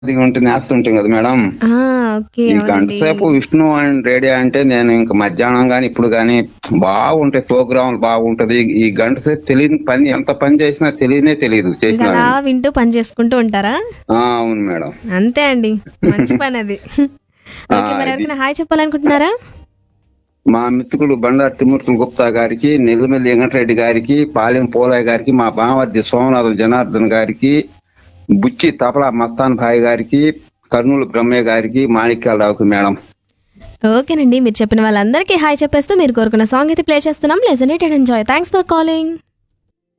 అది ఉంటే నేస్తుంటాం కదా మేడం ఆ, ఓకే ఈ గంట అవునండి సేపు విష్ణు అండ్ రేడియో అంటే నేను ఇంకా మధ్యాహ్నం గాని ఇప్పుడు గాని బాగుంటాయి ప్రోగ్రామ్ బాగుంటది ఈ గంట సేపు తెలియని పని ఎంత పని చేసినా తెలియనే తెలియదు ఇంకా చేసిన అలా వింటూ పని చేసుకుంటూ ఉంటారా అవును మేడం అంతే అండి మంచి పని అది ఓకే మరి ఎవరికైనా హాయ్ చెప్పాలనుకుంటున్నారా మా మిత్రుడు బండారు తిమూర్తులు గుప్తా గారికి నెల్లిమల్లి వెంకటరెడ్డి గారికి పాలెం పోలయ్య గారికి మా బామర్ది సోమనాథం జనార్దన్ గారికి బుచ్చి తపలా మస్తాన్ భాయ్ గారికి కర్నూలు బ్రహ్మయ్య గారికి మాణిక్యాలరావుకి మేడం ఓకేనండి మీరు చెప్పిన వాళ్ళందరికీ హాయ్ చెప్పేస్తూ మీరు కోరుకున్న సాంగ్ అయితే ప్లే చేస్తున్నాం listen it and enjoy thanks for calling